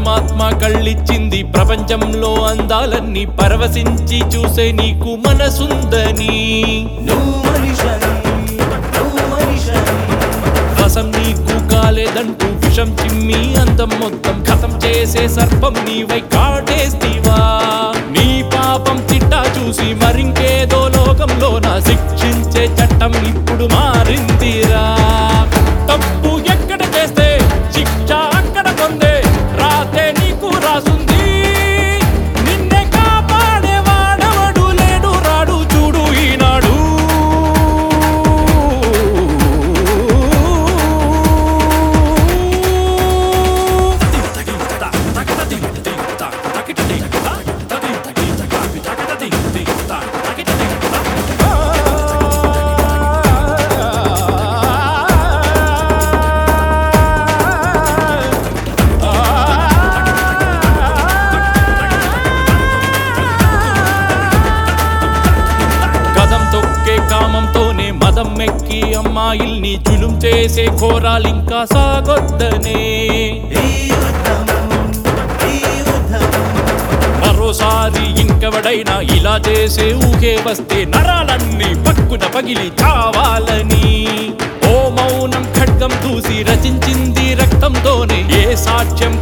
పరమాత్మ కళ్ళిచ్చింది ప్రపంచంలో అందాలన్నీ పరవశించి చూసే నీకు మనసుందని నువ్వు మనిషని నువ్వు మనిషని రసం నీకు కాలేదంటూ విషం చిమ్మి అందం మొత్తం ఖతం చేసే సర్పం నీవై కాటేస్తివా నీ పాపం చిట్టా చూసి మరింకేదో లోకంలో నా శిక్షించే చట్టం ఇప్పుడు మారిందిరా తప్పు ఎక్కడ చేస్తే శిక్ష అక్కడ పొందే రాతే నీకు రాసుంది నిన్నే కాపాడే వాడవడు లేడు రాడు చూడు ఈనాడు కదం తొక్కే కామంతోనే మదం మెక్కి అమ్మాయిల్ని జులుం చేసే ఘోరాలింకా సాగొద్దనే ఈ యుద్ధం ఈ యుద్ధం మరోసారి ఇంకెవడైనా ఇలా చేసే ఊహే వస్తే నరాలన్నీ పక్కున పగిలి చావాలని ఓ మౌనం ఖడ్గం దూసి రచించింది రక్తంతోనే ఏ సాక్ష్యం